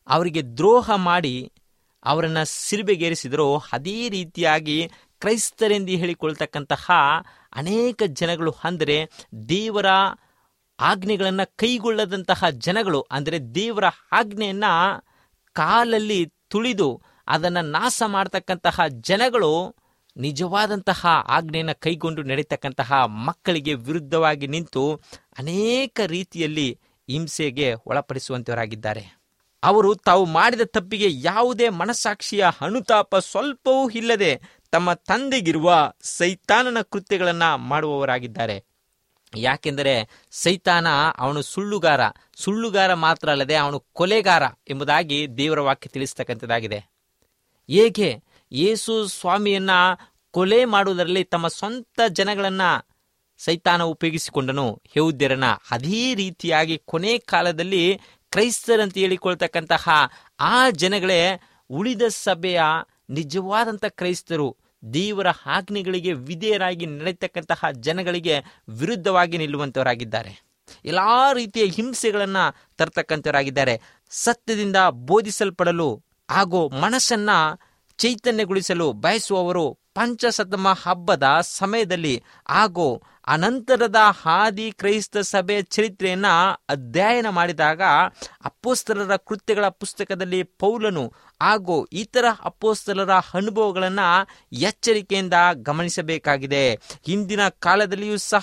Speaker 3: ಅವರಿಗೆ ದ್ರೋಹ ಮಾಡಿ ಅವರನ್ನು ಸಿಲುಬೆಗೇರಿಸಿದರೋ ಅದೇ ರೀತಿಯಾಗಿ ಕ್ರೈಸ್ತರೆಂದು ಹೇಳಿಕೊಳ್ತಕ್ಕಂತಹ ಅನೇಕ ಜನಗಳು ಅಂದರೆ ದೇವರ ಆಜ್ಞೆಗಳನ್ನು ಕೈಗೊಳ್ಳದಂತಹ ಜನಗಳು ಅಂದರೆ ದೇವರ ಆಜ್ಞೆಯನ್ನ ಕಾಲಲ್ಲಿ ತುಳಿದು ಅದನ್ನು ನಾಶ ಮಾಡತಕ್ಕಂತಹ ಜನಗಳು ನಿಜವಾದಂತಹ ಆಜ್ಞೆಯನ್ನು ಕೈಗೊಂಡು ನಡೀತಕ್ಕಂತಹ ಮಕ್ಕಳಿಗೆ ವಿರುದ್ಧವಾಗಿ ನಿಂತು ಅನೇಕ ರೀತಿಯಲ್ಲಿ ಹಿಂಸೆಗೆ ಒಳಪಡಿಸುವಂತವರಾಗಿದ್ದಾರೆ ಅವರು ತಾವು ಮಾಡಿದ ತಪ್ಪಿಗೆ ಯಾವುದೇ ಮನಸ್ಸಾಕ್ಷಿಯ ಅನುತಾಪ ಸ್ವಲ್ಪವೂ ಇಲ್ಲದೆ ತಮ್ಮ ತಂದೆಗಿರುವ ಸೈತಾನನ ಕೃತ್ಯಗಳನ್ನ ಮಾಡುವವರಾಗಿದ್ದಾರೆ ಯಾಕೆಂದರೆ ಸೈತಾನ ಅವನು ಸುಳ್ಳುಗಾರ ಸುಳ್ಳುಗಾರ ಮಾತ್ರ ಅಲ್ಲದೆ ಅವನು ಕೊಲೆಗಾರ ಎಂಬುದಾಗಿ ದೇವರ ವಾಕ್ಯ ತಿಳಿಸ್ತಕ್ಕಂಥದ್ದಾಗಿದೆ ಹೇಗೆ ಯೇಸು ಸ್ವಾಮಿಯನ್ನ ಕೊಲೆ ಮಾಡುವುದರಲ್ಲಿ ತಮ್ಮ ಸ್ವಂತ ಜನಗಳನ್ನ ಸೈತಾನ ಉಪಯೋಗಿಸಿಕೊಂಡನು ಯಹೂದ್ಯರನ್ನ ಅದೇ ರೀತಿಯಾಗಿ ಕೊನೆ ಕಾಲದಲ್ಲಿ ಕ್ರೈಸ್ತರಂತ ಹೇಳಿಕೊಳ್ತಕ್ಕಂತಹ ಆ ಜನಗಳೇ ಉಳಿದ ಸಭೆಯ ನಿಜವಾದಂಥ ಕ್ರೈಸ್ತರು ದೇವರ ಆಜ್ಞೆಗಳಿಗೆ ವಿಧೇಯರಾಗಿ ನಡೆಯತಕ್ಕಂತಹ ಜನಗಳಿಗೆ ವಿರುದ್ಧವಾಗಿ ನಿಲ್ಲುವಂತವರಾಗಿದ್ದಾರೆ ಎಲ್ಲಾ ರೀತಿಯ ಹಿಂಸೆಗಳನ್ನ ತರ್ತಕ್ಕಂಥವರಾಗಿದ್ದಾರೆ ಸತ್ಯದಿಂದ ಬೋಧಿಸಲ್ಪಡಲು ಹಾಗೂ ಮನಸ್ಸನ್ನ ಚೈತನ್ಯಗೊಳಿಸಲು ಬಯಸುವವರು ಪಂಚಸತಮ ಹಬ್ಬದ ಸಮಯದಲ್ಲಿ ಹಾಗೂ ಅನಂತರದ ಹಾದಿ ಕ್ರೈಸ್ತ ಸಭೆಯ ಚರಿತ್ರೆಯನ್ನ ಅಧ್ಯಯನ ಮಾಡಿದಾಗ ಅಪ್ಪೋಸ್ತಲರ ಕೃತ್ಯಗಳ ಪುಸ್ತಕದಲ್ಲಿ ಪೌಲನು ಹಾಗೂ ಇತರ ಅಪ್ಪೋಸ್ತಲರ ಅನುಭವಗಳನ್ನ ಎಚ್ಚರಿಕೆಯಿಂದ ಗಮನಿಸಬೇಕಾಗಿದೆ ಹಿಂದಿನ ಕಾಲದಲ್ಲಿಯೂ ಸಹ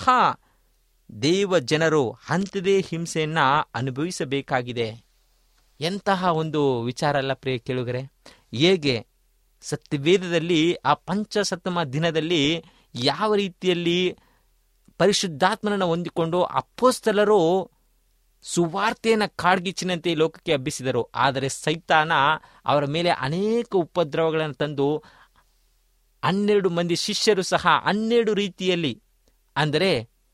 Speaker 3: ದೇವ ಜನರು ಅಂಥದೇ ಹಿಂಸೆಯನ್ನ ಅನುಭವಿಸಬೇಕಾಗಿದೆ ಎಂತಹ ಒಂದು ವಿಚಾರ ಅಲ್ಲ ಪ್ರಿಯ ಕೇಳುಗರೆ ಹೇಗೆ ಸತ್ಯವೇದದಲ್ಲಿ ಆ ಪಂಚಸತ್ತಮ ದಿನದಲ್ಲಿ ಯಾವ ರೀತಿಯಲ್ಲಿ ಪರಿಶುದ್ಧಾತ್ಮನನ್ನು ಹೊಂದಿಕೊಂಡು ಅಪ್ಪೋಸ್ತಲರು ಸುವಾರ್ತೆಯನ್ನು ಕಾಡ್ಗಿಚ್ಚಿನಂತೆ ಈ ಲೋಕಕ್ಕೆ ಹಬ್ಬಿಸಿದರು ಆದರೆ ಸೈತಾನ ಅವರ ಮೇಲೆ ಅನೇಕ ಉಪದ್ರವಗಳನ್ನು ತಂದು ಹನ್ನೆರಡು ಮಂದಿ ಶಿಷ್ಯರು ಸಹ ಹನ್ನೆರಡು ರೀತಿಯಲ್ಲಿ ಅಂದರೆ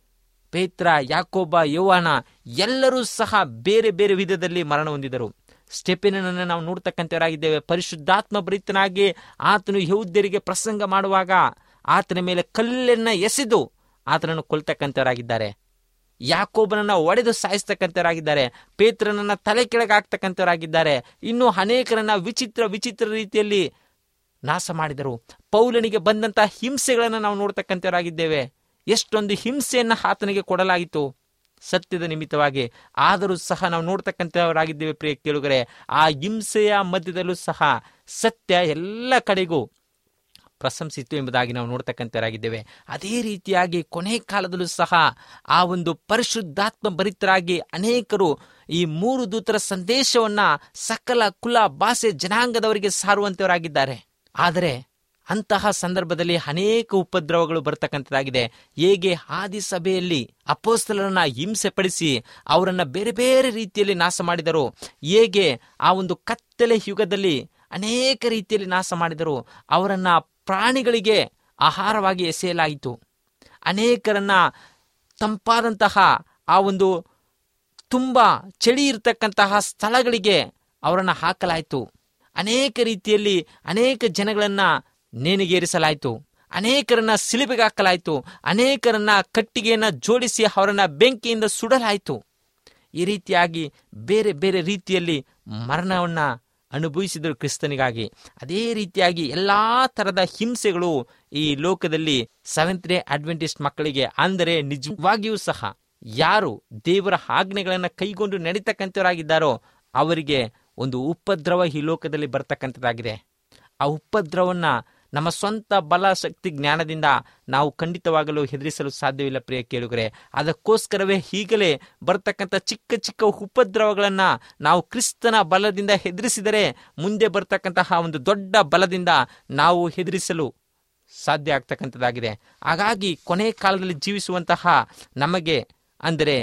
Speaker 3: ಪೇತ್ರ ಯಾಕೋಬ ಯೌವನ ಎಲ್ಲರೂ ಸಹ ಬೇರೆ ಬೇರೆ ವಿಧದಲ್ಲಿ ಮರಣ ಹೊಂದಿದರು ಸ್ಟೆಫೆನನ್ನು ನಾವು ನೋಡ್ತಕ್ಕಂಥವರಾಗಿದ್ದೇವೆ ಪರಿಶುದ್ಧಾತ್ಮ ಭರಿತನಾಗಿ ಆತನು ಯಹೂದ್ಯರಿಗೆ ಪ್ರಸಂಗ ಮಾಡುವಾಗ ಆತನ ಮೇಲೆ ಕಲ್ಲನ್ನ ಎಸೆದು ಆತನನ್ನು ಕೊಲ್ತಕ್ಕಂಥವರಾಗಿದ್ದಾರೆ ಯಾಕೋಬನನ್ನ ಒಡೆದು ಸಾಯಿಸ್ತಕ್ಕಂಥವರಾಗಿದ್ದಾರೆ ಪೇತ್ರನನ್ನ ತಲೆ ಕೆಳಗೆ ಹಾಕ್ತಕ್ಕಂಥವರಾಗಿದ್ದಾರೆ ಇನ್ನು ಅನೇಕರನ್ನ ವಿಚಿತ್ರ ವಿಚಿತ್ರ ರೀತಿಯಲ್ಲಿ ನಾಶ ಮಾಡಿದರು ಪೌಲನಿಗೆ ಬಂದಂತ ಹಿಂಸೆಗಳನ್ನು ನಾವು ನೋಡ್ತಕ್ಕಂಥವರಾಗಿದ್ದೇವೆ ಎಷ್ಟೊಂದು ಹಿಂಸೆಯನ್ನ ಆತನಿಗೆ ಕೊಡಲಾಗಿತ್ತು ಸತ್ಯದ ನಿಮಿತ್ತವಾಗಿ ಆದರೂ ಸಹ ನಾವು ನೋಡ್ತಕ್ಕಂಥವರಾಗಿದ್ದೇವೆ ಪ್ರಿಯ ಕೇಳುಗರೆ ಆ ಹಿಂಸೆಯ ಮಧ್ಯದಲ್ಲೂ ಸಹ ಸತ್ಯ ಎಲ್ಲ ಕಡೆಗೂ ಪ್ರಶಂಸಿತು ಎಂಬುದಾಗಿ ನಾವು ನೋಡ್ತಕ್ಕಂಥವರಾಗಿದ್ದೇವೆ ಅದೇ ರೀತಿಯಾಗಿ ಕೊನೆ ಕಾಲದಲ್ಲೂ ಸಹ ಆ ಒಂದು ಪರಿಶುದ್ಧಾತ್ಮ ಭರಿತರಾಗಿ ಅನೇಕರು ಈ ಮೂರು ದೂತರ ಸಂದೇಶವನ್ನ ಸಕಲ ಕುಲ ಭಾಷೆ ಜನಾಂಗದವರಿಗೆ ಸಾರುವಂತವರಾಗಿದ್ದಾರೆ ಆದರೆ ಅಂತಹ ಸಂದರ್ಭದಲ್ಲಿ ಅನೇಕ ಉಪದ್ರವಗಳು ಬರ್ತಕ್ಕಂಥದ್ದಾಗಿದೆ ಹೇಗೆ ಆದಿ ಸಭೆಯಲ್ಲಿ ಅಪೋಸ್ತಲರನ್ನ ಹಿಂಸೆ ಪಡಿಸಿ ಅವರನ್ನ ಬೇರೆ ಬೇರೆ ರೀತಿಯಲ್ಲಿ ನಾಶ ಮಾಡಿದರು ಹೇಗೆ ಆ ಒಂದು ಕತ್ತಲೆ ಯುಗದಲ್ಲಿ ಅನೇಕ ರೀತಿಯಲ್ಲಿ ನಾಶ ಮಾಡಿದರು ಅವರನ್ನ ಪ್ರಾಣಿಗಳಿಗೆ ಆಹಾರವಾಗಿ ಎಸೆಯಲಾಯಿತು ಅನೇಕರನ್ನ ತಂಪಾದಂತಹ ಆ ಒಂದು ತುಂಬ ಚಳಿ ಇರತಕ್ಕಂತಹ ಸ್ಥಳಗಳಿಗೆ ಅವರನ್ನು ಹಾಕಲಾಯಿತು ಅನೇಕ ರೀತಿಯಲ್ಲಿ ಅನೇಕ ಜನಗಳನ್ನ ನೇಣಿಗೇರಿಸಲಾಯಿತು ಅನೇಕರನ್ನ ಸಿಲುಬೆಗೆ ಹಾಕಲಾಯಿತು ಅನೇಕರನ್ನ ಕಟ್ಟಿಗೆಯನ್ನ ಜೋಡಿಸಿ ಅವರನ್ನ ಬೆಂಕಿಯಿಂದ ಸುಡಲಾಯಿತು ಈ ರೀತಿಯಾಗಿ ಬೇರೆ ಬೇರೆ ರೀತಿಯಲ್ಲಿ ಮರಣವನ್ನ ಅನುಭವಿಸಿದರು ಕ್ರಿಸ್ತನಿಗಾಗಿ ಅದೇ ರೀತಿಯಾಗಿ ಎಲ್ಲಾ ತರದ ಹಿಂಸೆಗಳು ಈ ಲೋಕದಲ್ಲಿ ಸೆವೆಂತ್ ಡೇ ಅಡ್ವೆಂಟಿಸ್ಟ್ ಮಕ್ಕಳಿಗೆ ಅಂದರೆ ನಿಜವಾಗಿಯೂ ಸಹ ಯಾರು ದೇವರ ಆಜ್ಞೆಗಳನ್ನು ಕೈಗೊಂಡು ನಡೀತಕ್ಕಂಥವರಾಗಿದ್ದಾರೋ ಅವರಿಗೆ ಒಂದು ಉಪದ್ರವ ಈ ಲೋಕದಲ್ಲಿ ಬರ್ತಕ್ಕಂಥದ್ದಾಗಿದೆ ಆ ಉಪದ್ರವನ್ನ ನಮ್ಮ ಸ್ವಂತ ಬಲ ಶಕ್ತಿ ಜ್ಞಾನದಿಂದ ನಾವು ಖಂಡಿತವಾಗಲು ಹೆದರಿಸಲು ಸಾಧ್ಯವಿಲ್ಲ ಪ್ರಿಯ ಕೇಳುಗರೆ ಅದಕ್ಕೋಸ್ಕರವೇ ಈಗಲೇ ಬರ್ತಕ್ಕಂಥ ಚಿಕ್ಕ ಚಿಕ್ಕ ಉಪದ್ರವಗಳನ್ನ ನಾವು ಕ್ರಿಸ್ತನ ಬಲದಿಂದ ಹೆದರಿಸಿದರೆ ಮುಂದೆ ಬರ್ತಕ್ಕಂತಹ ಒಂದು ದೊಡ್ಡ ಬಲದಿಂದ ನಾವು ಹೆದರಿಸಲು ಸಾಧ್ಯ ಆಗ್ತಕ್ಕಂಥದ್ದಾಗಿದೆ ಹಾಗಾಗಿ ಕೊನೆ ಕಾಲದಲ್ಲಿ ಜೀವಿಸುವಂತಹ ನಮಗೆ ಅಂದರೆ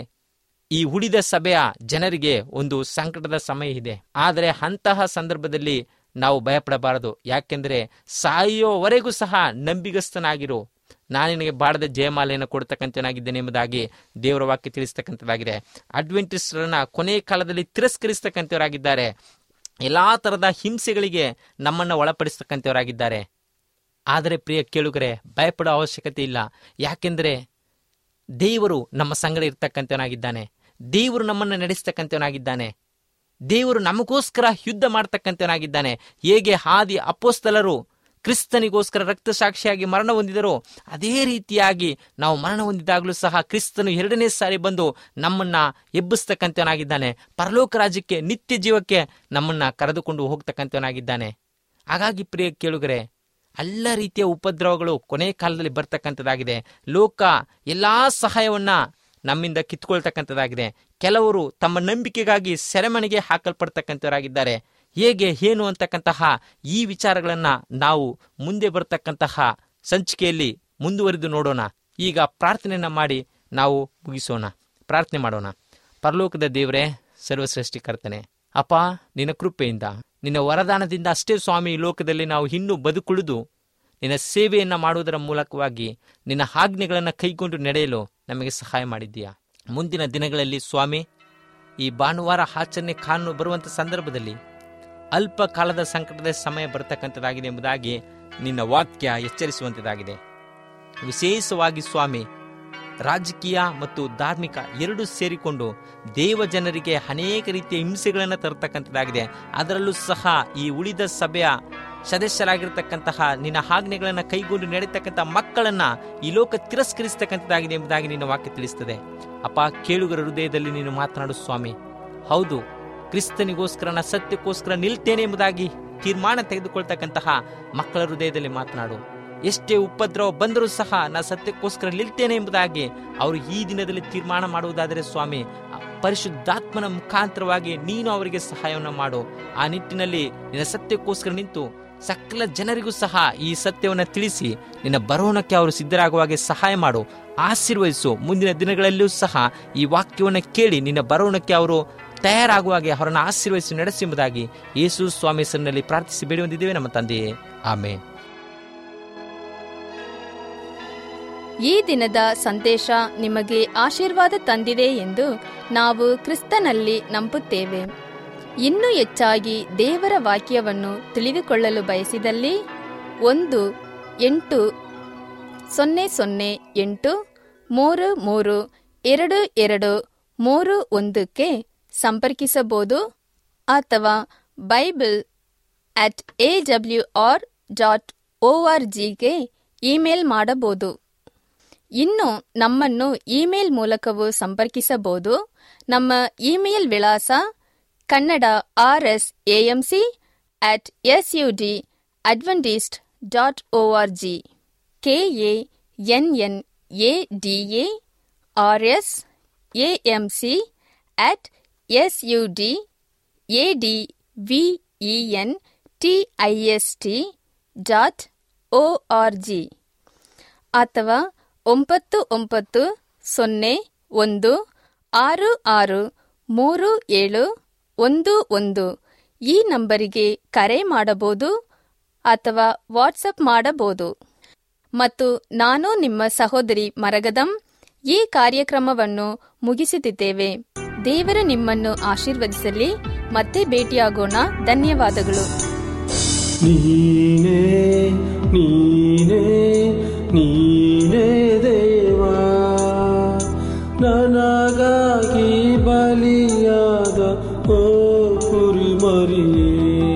Speaker 3: ಈ ಉಳಿದ ಸಭೆಯ ಜನರಿಗೆ ಒಂದು ಸಂಕಟದ ಸಮಯ ಇದೆ ಆದರೆ ಅಂತಹ ಸಂದರ್ಭದಲ್ಲಿ ನಾವು ಭಯಪಡಬಾರದು ಯಾಕೆಂದರೆ ಸಾಯುವವರೆಗೂ ಸಹ ನಂಬಿಗಸ್ತನಾಗಿರು ನಾನು ನಿನಗೆ ಬಾಡದ ಜಯಮಾಲೆಯನ್ನು ಕೊಡ್ತಕ್ಕಂಥನಾಗಿದ್ದೇನೆ ಎಂಬುದಾಗಿ ದೇವರ ವಾಕ್ಯ ತಿಳಿಸ್ತಕ್ಕಂಥದ್ದಾಗಿದೆ ಅಡ್ವೆಂಟಿಸ್ಟರನ್ನ ಕೊನೆ ಕಾಲದಲ್ಲಿ ತಿರಸ್ಕರಿಸ್ತಕ್ಕಂಥವರಾಗಿದ್ದಾರೆ ಎಲ್ಲಾ ತರದ ಹಿಂಸೆಗಳಿಗೆ ನಮ್ಮನ್ನು ಒಳಪಡಿಸ್ತಕ್ಕಂಥವರಾಗಿದ್ದಾರೆ ಆದರೆ ಪ್ರಿಯ ಕೇಳುಗರೆ ಭಯಪಡೋ ಅವಶ್ಯಕತೆ ಇಲ್ಲ ಯಾಕೆಂದರೆ ದೇವರು ನಮ್ಮ ಸಂಗಡ ಇರ್ತಕ್ಕಂಥವನಾಗಿದ್ದಾನೆ ದೇವರು ನಮ್ಮನ್ನು ನಡೆಸ್ತಕ್ಕಂಥವನಾಗಿದ್ದಾನೆ ದೇವರು ನಮಗೋಸ್ಕರ ಯುದ್ಧ ಮಾಡ್ತಕ್ಕಂಥವನಾಗಿದ್ದಾನೆ ಹೇಗೆ ಹಾದಿ ಅಪೋಸ್ತಲರು ಕ್ರಿಸ್ತನಿಗೋಸ್ಕರ ರಕ್ತ ಸಾಕ್ಷಿಯಾಗಿ ಮರಣ ಹೊಂದಿದರೋ ಅದೇ ರೀತಿಯಾಗಿ ನಾವು ಮರಣ ಹೊಂದಿದಾಗಲೂ ಸಹ ಕ್ರಿಸ್ತನು ಎರಡನೇ ಸಾರಿ ಬಂದು ನಮ್ಮನ್ನ ಎಬ್ಬಿಸ್ತಕ್ಕಂಥವನಾಗಿದ್ದಾನೆ ಪರಲೋಕ ರಾಜ್ಯಕ್ಕೆ ನಿತ್ಯ ಜೀವಕ್ಕೆ ನಮ್ಮನ್ನ ಕರೆದುಕೊಂಡು ಹೋಗ್ತಕ್ಕಂಥವನಾಗಿದ್ದಾನೆ ಹಾಗಾಗಿ ಪ್ರಿಯ ಕೇಳುಗರೆ ಎಲ್ಲ ರೀತಿಯ ಉಪದ್ರವಗಳು ಕೊನೆ ಕಾಲದಲ್ಲಿ ಬರ್ತಕ್ಕಂಥದ್ದಾಗಿದೆ ಲೋಕ ಎಲ್ಲಾ ಸಹಾಯವನ್ನ ನಮ್ಮಿಂದ ಕಿತ್ಕೊಳ್ತಕ್ಕಂಥದ್ದಾಗಿದೆ ಕೆಲವರು ತಮ್ಮ ನಂಬಿಕೆಗಾಗಿ ಸೆರೆಮನೆಗೆ ಹಾಕಲ್ಪಡ್ತಕ್ಕಂಥವರಾಗಿದ್ದಾರೆ ಹೇಗೆ ಏನು ಅಂತಕ್ಕಂತಹ ಈ ವಿಚಾರಗಳನ್ನ ನಾವು ಮುಂದೆ ಬರ್ತಕ್ಕಂತಹ ಸಂಚಿಕೆಯಲ್ಲಿ ಮುಂದುವರಿದು ನೋಡೋಣ ಈಗ ಪ್ರಾರ್ಥನೆಯನ್ನ ಮಾಡಿ ನಾವು ಮುಗಿಸೋಣ ಪ್ರಾರ್ಥನೆ ಮಾಡೋಣ ಪರಲೋಕದ ದೇವರೇ ಸರ್ವಸೃಷ್ಟಿಕರ್ತನೆ ಅಪ್ಪ ನಿನ್ನ ಕೃಪೆಯಿಂದ ನಿನ್ನ ವರದಾನದಿಂದ ಅಷ್ಟೇ ಸ್ವಾಮಿ ಈ ಲೋಕದಲ್ಲಿ ನಾವು ಇನ್ನೂ ಬದುಕುಳಿದು ನಿನ್ನ ಸೇವೆಯನ್ನ ಮಾಡುವುದರ ಮೂಲಕವಾಗಿ ನಿನ್ನ ಆಜ್ಞೆಗಳನ್ನು ಕೈಗೊಂಡು ನಡೆಯಲು ನಮಗೆ ಸಹಾಯ ಮಾಡಿದ್ದೀಯಾ ಮುಂದಿನ ದಿನಗಳಲ್ಲಿ ಸ್ವಾಮಿ ಈ ಭಾನುವಾರ ಆಚರಣೆ ಕಾನೂನು ಬರುವಂಥ ಸಂದರ್ಭದಲ್ಲಿ ಅಲ್ಪ ಕಾಲದ ಸಂಕಟದ ಸಮಯ ಬರತಕ್ಕಂಥದ್ದಾಗಿದೆ ಎಂಬುದಾಗಿ ನಿನ್ನ ವಾಕ್ಯ ಎಚ್ಚರಿಸುವಂಥದ್ದಾಗಿದೆ ವಿಶೇಷವಾಗಿ ಸ್ವಾಮಿ ರಾಜಕೀಯ ಮತ್ತು ಧಾರ್ಮಿಕ ಎರಡೂ ಸೇರಿಕೊಂಡು ದೇವ ಜನರಿಗೆ ಅನೇಕ ರೀತಿಯ ಹಿಂಸೆಗಳನ್ನು ತರತಕ್ಕಂಥದ್ದಾಗಿದೆ ಅದರಲ್ಲೂ ಸಹ ಈ ಉಳಿದ ಸಭೆಯ ಸದಸ್ಯರಾಗಿರ್ತಕ್ಕಂತಹ ನಿನ್ನ ಆಜ್ಞೆಗಳನ್ನು ಕೈಗೊಂಡು ನಡೆತಕ್ಕಂಥ ಮಕ್ಕಳನ್ನ ಈ ಲೋಕ ತಿರಸ್ಕರಿಸ್ತಕ್ಕಂಥದ್ದಾಗಿದೆ ಎಂಬುದಾಗಿ ನಿನ್ನ ವಾಕ್ಯ ತಿಳಿಸ್ತದೆ ಅಪ್ಪ ಕೇಳುಗರ ಹೃದಯದಲ್ಲಿ ನೀನು ಮಾತನಾಡು ಸ್ವಾಮಿ ಹೌದು ಕ್ರಿಸ್ತನಿಗೋಸ್ಕರ ನಾ ಸತ್ಯಕ್ಕೋಸ್ಕರ ನಿಲ್ತೇನೆ ಎಂಬುದಾಗಿ ತೀರ್ಮಾನ ತೆಗೆದುಕೊಳ್ತಕ್ಕಂತಹ ಮಕ್ಕಳ ಹೃದಯದಲ್ಲಿ ಮಾತನಾಡು ಎಷ್ಟೇ ಉಪದ್ರವ ಬಂದರೂ ಸಹ ನಾ ಸತ್ಯಕ್ಕೋಸ್ಕರ ನಿಲ್ತೇನೆ ಎಂಬುದಾಗಿ ಅವರು ಈ ದಿನದಲ್ಲಿ ತೀರ್ಮಾನ ಮಾಡುವುದಾದರೆ ಸ್ವಾಮಿ ಆ ಪರಿಶುದ್ಧಾತ್ಮನ ಮುಖಾಂತರವಾಗಿ ನೀನು ಅವರಿಗೆ ಸಹಾಯವನ್ನು ಮಾಡು ಆ ನಿಟ್ಟಿನಲ್ಲಿ ನಿನ್ನ ಸತ್ಯಕ್ಕೋಸ್ಕರ ನಿಂತು ಸಕಲ ಜನರಿಗೂ ಸಹ ಈ ಸತ್ಯವನ್ನು ತಿಳಿಸಿ ನಿನ್ನ ಬರೋಣಕ್ಕೆ ಅವರು ಸಿದ್ಧರಾಗುವಾಗೆ ಸಹಾಯ ಮಾಡು ಆಶೀರ್ವದಿಸು ಮುಂದಿನ ದಿನಗಳಲ್ಲಿಯೂ ಸಹ ಈ ವಾಕ್ಯವನ್ನು ಕೇಳಿ ನಿನ್ನ ಬರೋಣಕ್ಕೆ ಅವರು ತಯಾರಾಗುವಾಗೆ ಅವರನ್ನು ಆಶೀರ್ವದಿಸಿ ನಡೆಸಿ ಎಂಬುದಾಗಿ ಯೇಸು ಸ್ವಾಮಿ ಹೆಸರಿನಲ್ಲಿ ಪ್ರಾರ್ಥಿಸಿ ಬೇಡಿ ಹೊಂದಿದ್ದೇವೆ ನಮ್ಮ ತಂದೆಯೇ ಆಮೇನ್
Speaker 1: ಈ ದಿನದ ಸಂದೇಶ ನಿಮಗೆ ಆಶೀರ್ವಾದ ತಂದಿದೆ ಎಂದು ನಾವು ಕ್ರಿಸ್ತನಲ್ಲಿ ನಂಬುತ್ತೇವೆ ಇನ್ನೂ ಹೆಚ್ಚಾಗಿ ದೇವರ ವಾಕ್ಯವನ್ನು ತಿಳಿದುಕೊಳ್ಳಲು ಬಯಸಿದಲ್ಲಿ ಒಂದು ಎಂಟು ಸೊನ್ನೆ ಸೊನ್ನೆ ಎಂಟು ಮೂರು ಮೂರು ಎರಡು ಎರಡು ಮೂರು ಒಂದಕ್ಕೆ ಸಂಪರ್ಕಿಸಬಹುದು ಅಥವಾ Bible at A W R dot O R ಜಿಗೆ ಇಮೇಲ್ ಮಾಡಬಹುದು ಇನ್ನು ನಮ್ಮನ್ನು ಇಮೇಲ್ ಮೂಲಕವೂ ಸಂಪರ್ಕಿಸಬಹುದು ನಮ್ಮ ಇಮೇಲ್ ವಿಳಾಸ Kannada R S AMC at S U D Adventist dot O R G K A N N A D A R S AM C at S U D A D V E N T I S T dot O R G ಅಥವಾ ಒಂಬತ್ತು ಒಂಬತ್ತು ಸೊನ್ನೆ ಒಂದು ಆರು ಆರು ಮೂರು ಏಳು ಒಂದು ಒಂದು ಈ ನಂಬರಿಗೆ ಕರೆ ಮಾಡಬಹುದು ಅಥವಾ ವಾಟ್ಸಪ್ ಮಾಡಬಹುದು ಮತ್ತು ನಾನು ನಿಮ್ಮ ಸಹೋದರಿ ಮರಗದಂ ಈ ಕಾರ್ಯಕ್ರಮವನ್ನು ಮುಗಿಸುತ್ತಿದ್ದೇವೆ ದೇವರು ನಿಮ್ಮನ್ನು ಆಶೀರ್ವದಿಸಲಿ ಮತ್ತೆ ಭೇಟಿಯಾಗೋಣ ಧನ್ಯವಾದಗಳು
Speaker 2: ನೀನೇ ನೀನೇ ನೀನೇ ದೇವಾ ನನಗಾಗಿ ಬಲಿಯಾದ ಓ ಕುರಿಮರಿಯೇ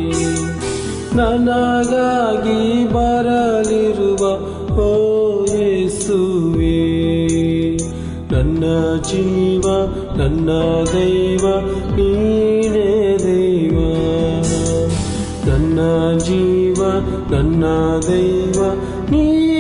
Speaker 2: ನನಗಾಗಿ ಬರಲಿರುವ ಓ ಯೇಸುವೇ ನನ್ನ ಜೀವ ನನ್ನ ದೈವ ನೀನೇ ದೇವ ನನ್ನ ಜೀವ ನನ್ನ ದೈವ ನೀ